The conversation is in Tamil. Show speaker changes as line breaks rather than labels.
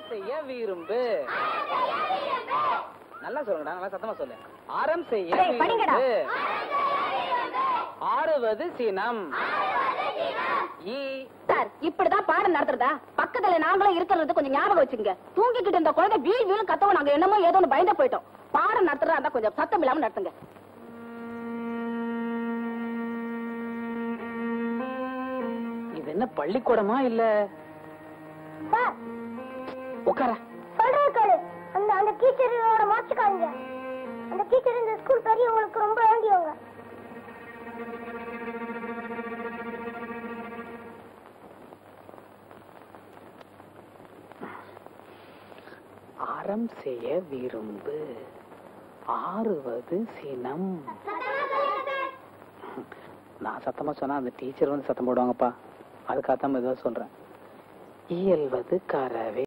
செய்ய விரும்பு நல்லா சொல்லுங்கடா நல்லா சத்தமா சொல்லு அறம் செய்ய
டேய், படிங்கடா.
விரும்பு ஆறுவது சினம் ஈ
சார் இப்படிதான் பாடம் நடத்துறதா பக்கத்துல நாங்களும் இருக்கிறது கொஞ்சம் ஞாபகம் வச்சுங்க தூங்கிக்கிட்டு இருந்த குழந்தை வீல் வீலும் கத்தவும் நாங்க என்னமோ ஏதோ ஒண்ணு பயந்து போயிட்டோம் பாடம் நடத்துறதா இருந்தா கொஞ்சம் சத்தம் இல்லாம நடத்துங்க
இது என்ன பள்ளிக்கூடமா இல்ல உட்கார
சொல்றது கேளு அந்த அந்த டீச்சரோட மாச்சுக்காங்க அந்த டீச்சர் இந்த ஸ்கூல் பெரியவங்களுக்கு ரொம்ப வேண்டியவங்க
அறம் செய்ய விரும்பு ஆறுவது சினம் நான் சத்தமா சொன்னா அந்த டீச்சர் வந்து சத்தம் போடுவாங்கப்பா அதுக்காக தான் மெதுவா சொல்றேன் இயல்வது கரவே